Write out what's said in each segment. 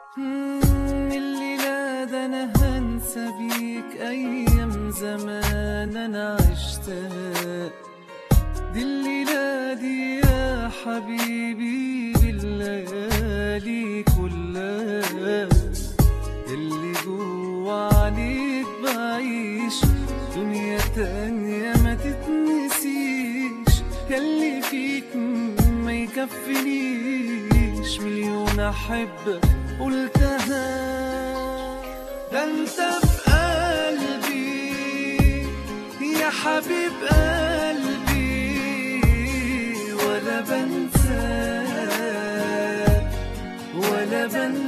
مم، الليلة ده أنا هنسى بيك أيام زمان أنا عشتها دي الليلة دي يا حبيبي بالليالي كلها اللي جوا عليك بعيش دنيا تانية ما تتنسيش ياللي فيك ما يكفينيش مليون أحبك قلتها ده انت في قلبي يا حبيب قلبي ولا بنساك ولا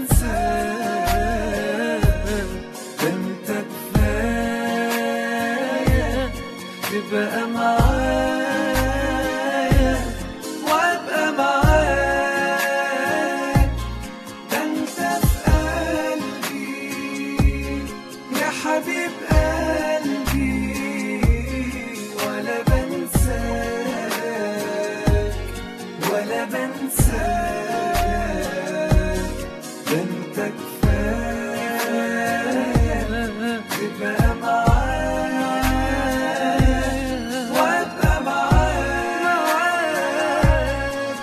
بنساك ده انت كفاية تبقى معايا وابقى معاك ده انت في قلبي يا حبيب قلبي ولا بنساك ولا بنساك ده انت كفاية تبقى معايا وابقى معاك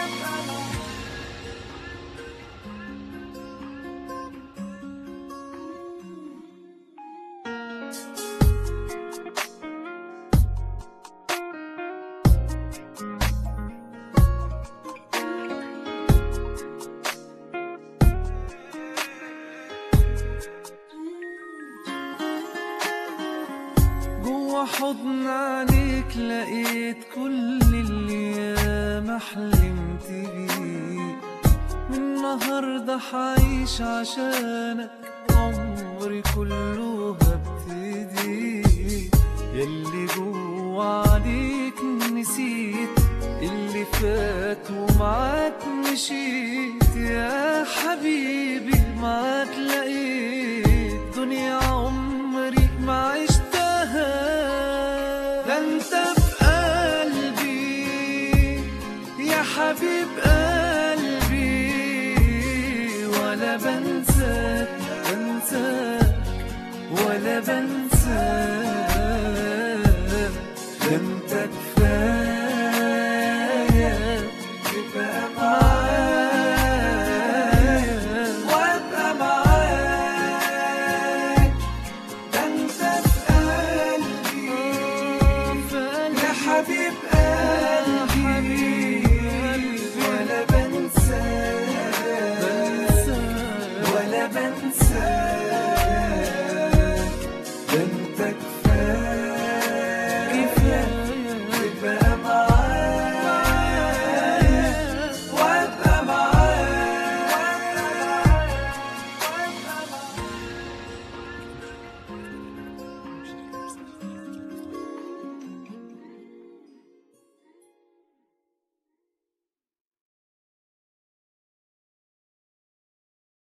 جوا حضن عليك لقيت كل اللي ياما حلمت بيه من النهاردة حعيش عشانك عمري كله هبتدي ياللي جوا عليك نسيت اللي فات ومعاك مشيت يا حبيبي معاك لقيت دنيا عمري ما عشتها ده انت في قلبي يا حبيب قلبي ولا بنساك بنساك ولا بنساك